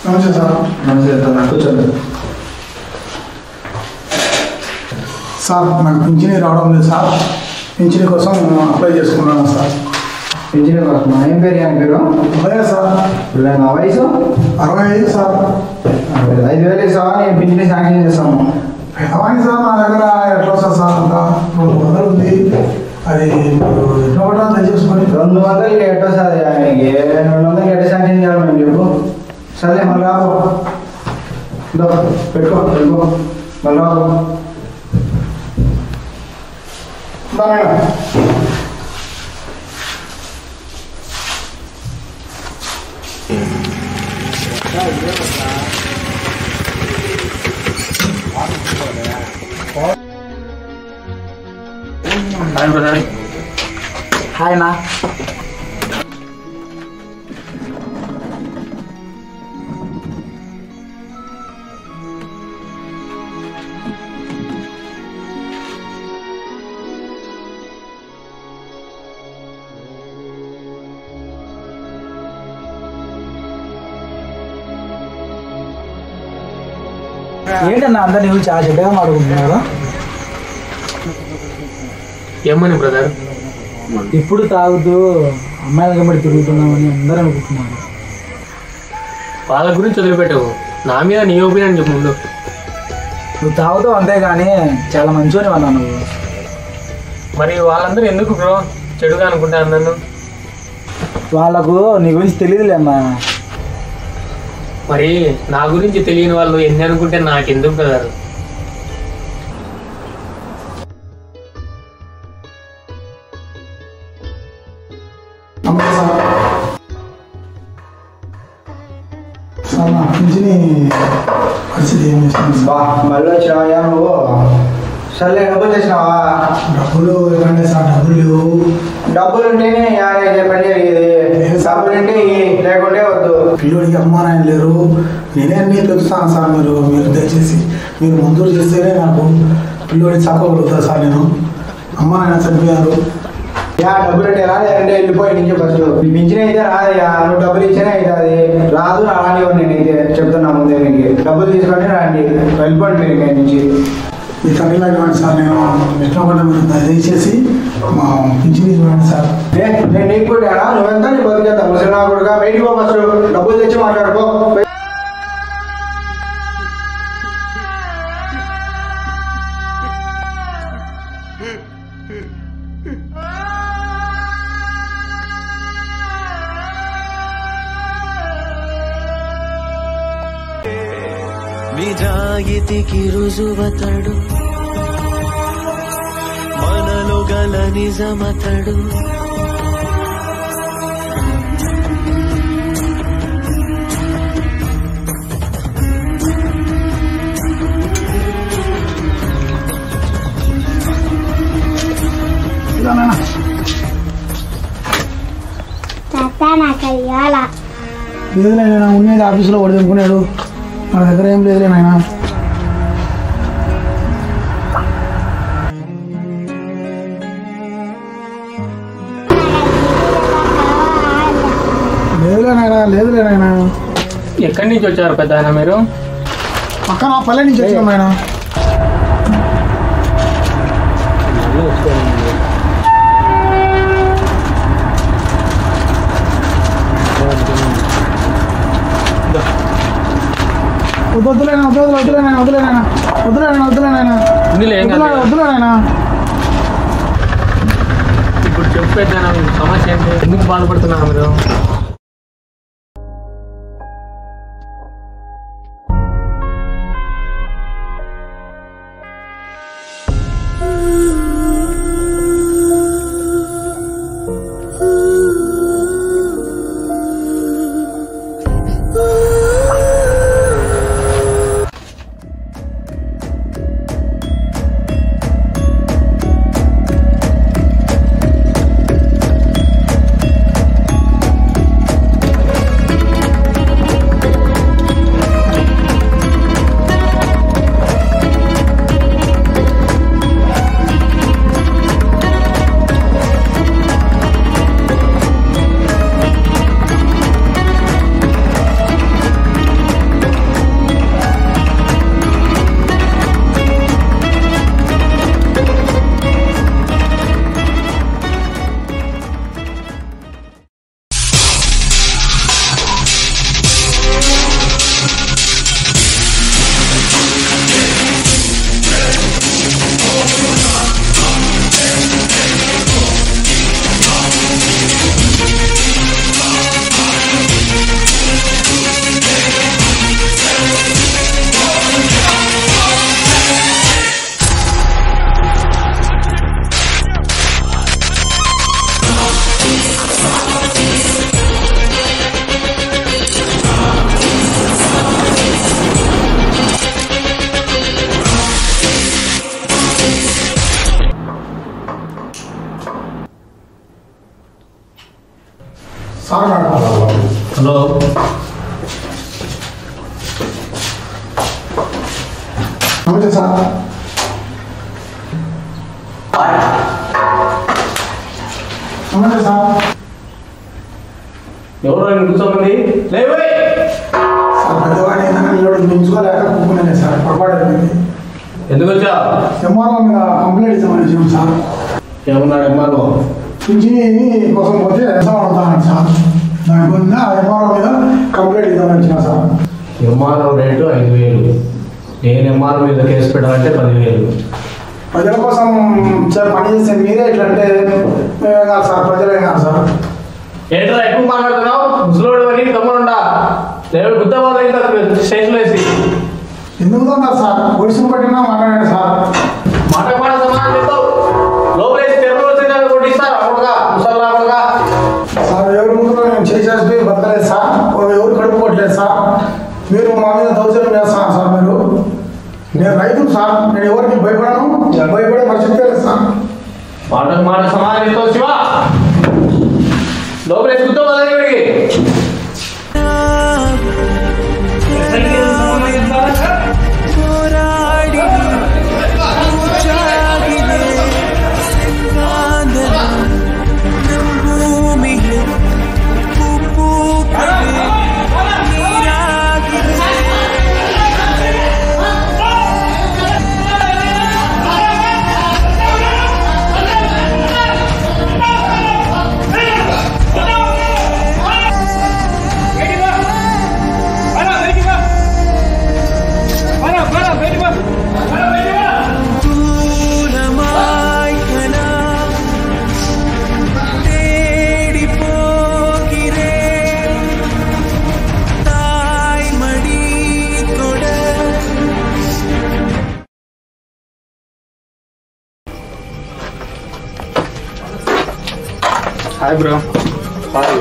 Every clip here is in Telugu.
నమస్తే సార్ నమస్తే సార్ కూర్చోండి సార్ నాకు పింఛనీ రావడం లేదు సార్ పింఛనీ కోసం అప్లై చేసుకున్నాను సార్ ఇంజనీర్ కోసం ఏం పేరు ఏం పేరు అలాగే సార్ ఇప్పుడు నా వయసు అరవై ఐదు సార్ ఐదు వేలు ఇస్తావా నేను పింఛని శాంక్షన్ చేస్తాను పెద్దవాణి సార్ నా దగ్గర ఎట్లా వస్తుంది సార్ అంతా రెండు వందలు ఉంది అది మీరు ఎట్లా పడ్డా దయచేసుకొని రెండు వందలు ఎట్టో సార్ ఆయనకి రెండు వందలు ఎట్ట శాంక్షన్ చేయాలి మేము చెప్పు సరే మళ్ళీ రాబో ఇదో, పెట్టుకో పెట్టుకో మళ్ళీ రాబో దా మేడం. హాయ్ బ్రదర్ హాయ్ నా ఏంటన్నా అందరు నువ్వు చాలా చెడ్డగా మాట్లాడుకుంటున్నారు ఏమని బ్రదర్ ఇప్పుడు తాగుతూ అమ్మాయిల కబడి తిరుగుతున్నామని అందరూ అనుకుంటున్నారు వాళ్ళ గురించి వదిలిపెట్టవు నా మీద నీ ఒపీనియన్ చెప్పు ముందు నువ్వు తాగుతావు అంతే కానీ చాలా మంచివని అన్నా నువ్వు మరి వాళ్ళందరూ ఎందుకు బ్రో చెడుగా అనుకుంటారు నన్ను వాళ్ళకు నీ గురించి తెలియదులే అన్నా మరి నా గురించి తెలియని వాళ్ళు ఎన్ని అనుకుంటే నాకెందుకు బ్రదర్ నమస్తే సార్ సార్ నా పింఛనీ పరిస్థితి ఏం చేస్తుంది సార్ బా మళ్ళీ వచ్చినావా నువ్వు సర్లే డబ్బులు తెచ్చినావా డబ్బులు ఇవ్వండి సార్ డబ్బులు లేవు డబ్బులు ఉంటేనే యాభై పని జరిగేది డబ్బులు ఉంటే ఇయ్యి, లేకుంటే వద్దు పిల్లోడికి అమ్మ నాయన లేరు నేనే అన్నీ పెంచుతాను సార్ మీరు మీరు దయచేసి మీరు మంజూరు చేస్తేనే నాకు పిల్లోడి చక్కగలుగుతా సార్ నేను అమ్మ నాయన చనిపోయారు యా డబ్బులు ఉంటే రాదు అంటే వెళ్ళిపోయి నుంచి ఫస్ట్ మించిన అయితే రాదయ్యా నువ్వు డబ్బులు ఇచ్చినా అవుతుంది రాదు రానివ్వండి నేనైతే చెప్తున్నా ముందే నీకు డబ్బులు తీసుకొని రండి వెళ్ళిపోండి మీరు ఇక్కడి నుంచి మీ తల్లిలా ఇవ్వండి సార్ నేను ఎట్లా పడ్డా మీరు దయచేసి మా పింఛనీ ఇవ్వండి సార్ ఏ, నేను నీకు కొట్టానా నువ్వెంత నీ బతికేద్దాం ముసలినా కొడుగా బయటికి పో ఫస్ట్ డబ్బులు తెచ్చి మాట్లాడుకో నిజాయితీకి రుజువతడు మనలో గల నిజమతడు ఇలా నాన్న తాత నాకు ఇవ్వాల లేదులే నాయన ఉండేది ఆఫీసులో వాడు తెంపుకున్నాడు మన దగ్గర ఏం లేదులే నాయన లేదులే నాయన లేదులే నాయన ఎక్కడి నుంచి వచ్చారు పెద్ద ఆయన మీరు పక్కన పల్లె నుంచి వచ్చినాం నాయన వద్దు వద్దులేనా వద్దు వద్దు వద్దులేనా వద్దులేనా వద్దులేనా వద్దులేనా ఇందులో ఏం కాదు వద్దులేనా ఇప్పుడు చెప్పు పెద్ద ఆయన, సమస్య ఏంటి ఎందుకు బాధపడుతున్నారు మీరు హలో నమస్తే సార్ నమస్తే సార్ ఎవరు ఆయన కూర్చోమంది లేవే సార్ పెద్దవాడిని నిలబడి పెంచుకోలేక కూకున్నానే సార్ పొరపాటు అయిపోయింది ఎందుకు వచ్చా ఎంఆర్ఓ మీద కంప్లైంట్ ఇస్తామని వచ్చినాం సార్ ఏమన్నాడు ఎంఆర్ఓ పింఛని కోసం పోతే ఎంత పడతాను సార్ దాని గురించి ఆ ఎంఆర్ఓ మీద కంప్లైంట్ ఇద్దామని వచ్చినా సార్ ఎంఆర్ఓ రేటు ఐదు వేలు నేను ఎంఆర్ఓ మీద కేసు పెట్టాలంటే పదివేలు ప్రజల కోసం సార్ పని చేస్తే మీరే ఇట్లా అంటే మేమే కాదు సార్ ప్రజలే కాదు సార్ ఏంట్రా ఎక్కువ మాట్లాడుతున్నావు ముసలోడు అని తమ్ముడుండా దేవుడు గుద్దబాద ఇంకా స్టేషన్లో వేసి ఎందుకు ఉన్నారు సార్ ఒడిసిని పట్టినా మాట్లాడండి సార్ మాట మాట సమానం చెప్తావు లోపలేసి తెలుగు వచ్చిన కొట్టిస్తారు అప్పుడుగా ముసల్లా అప్పుడుగా సార్ ఎవరి ముందు మేము చేసేసి బతకలేదు సార్ ఎవరు కడుపుకోవట్లేదు సార్ మీరు మా మీద దౌర్జన్యం చేస్తున్నారు సార్ మీరు నేను రైతును సార్ నేను ఎవరికి భయపడను భయపడే పరిస్థితి లేదు సార్ మాట మాట సమానం చెప్తావు శివ లోపలేసి గుద్దబాద వీడికి పోరాడి జాగిలే కాందన భూమిలో పూపూకలే నీరాగిలే தூரமாய் கனா தேடி போகிறேன் தாய்மடி தொட హాయ్ బ్రో హాయ్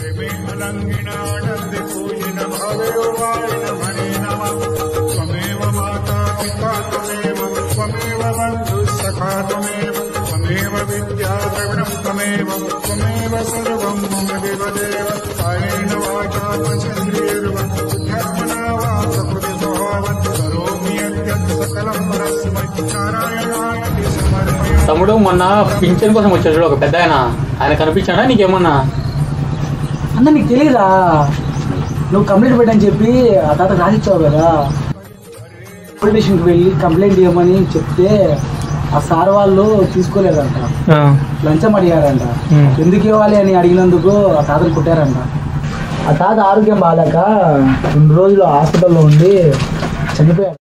त्वमेव माता पिता त्वमेव त्वमेव बन्धुः सखा त्वमेव त्वमेव विद्या द्रविणं त्वमेव त्वमेव सर्वं मम देवदेव कायेन वाचा वचन्द्रियर्व बुद्ध्यात्मना वा प्रकृतिस्वभावं करोमि यद्यत् सकलं परस्मै नारायणाय समर्पयामि తమ్ముడు మొన్న పింఛన్ కోసం వచ్చాడు చూడు ఒక పెద్ద ఆయన ఆయన కనిపించాడా నీకేమన్నా అన్న నీకు తెలియదా నువ్వు కంప్లైంట్ పెట్టని చెప్పి ఆ తాత రాసిచ్చావు కదా పోలీస్ స్టేషన్కి వెళ్ళి కంప్లైంట్ చేయమని చెప్తే ఆ సార్ వాళ్ళు తీసుకోలేదంట లంచం అడిగారంట ఎందుకు ఇవ్వాలి అని అడిగినందుకు ఆ తాతను కొట్టారంట ఆ తాత ఆరోగ్యం బాగాలేక రెండు రోజులు హాస్పిటల్లో ఉండి చనిపోయాడు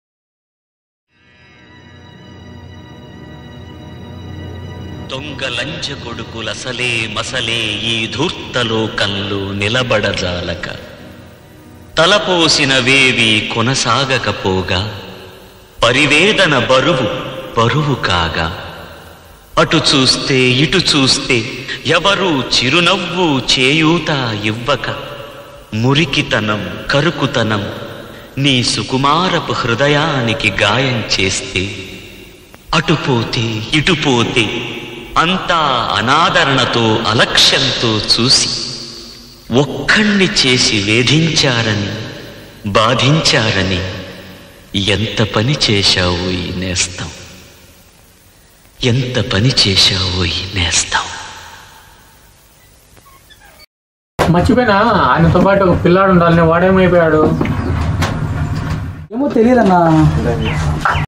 దొంగ లంచ కొడుకులసలే మసలే ఈ ధూర్తలోకంలో నిలబడజాలక తలపోసిన వేవి కొనసాగకపోగా పరివేదన బరువు బరువు కాగా అటు చూస్తే ఇటు చూస్తే ఎవరు చిరునవ్వు చేయూత ఇవ్వక మురికితనం కరుకుతనం నీ సుకుమారపు హృదయానికి గాయం చేస్తే అటుపోతే ఇటుపోతే అంతా అనాదరణతో అలక్ష్యంతో చూసి ఒక్కణ్ణి చేసి వేధించారని బాధించారని ఎంత పని చేశావో ఈ నేస్తం ఎంత పని చేశావో ఈ నేస్తం మర్చిపోయినా ఆయనతో పాటు ఒక పిల్లాడు ఉండాలని వాడేమైపోయాడు ఏమో తెలియదన్నా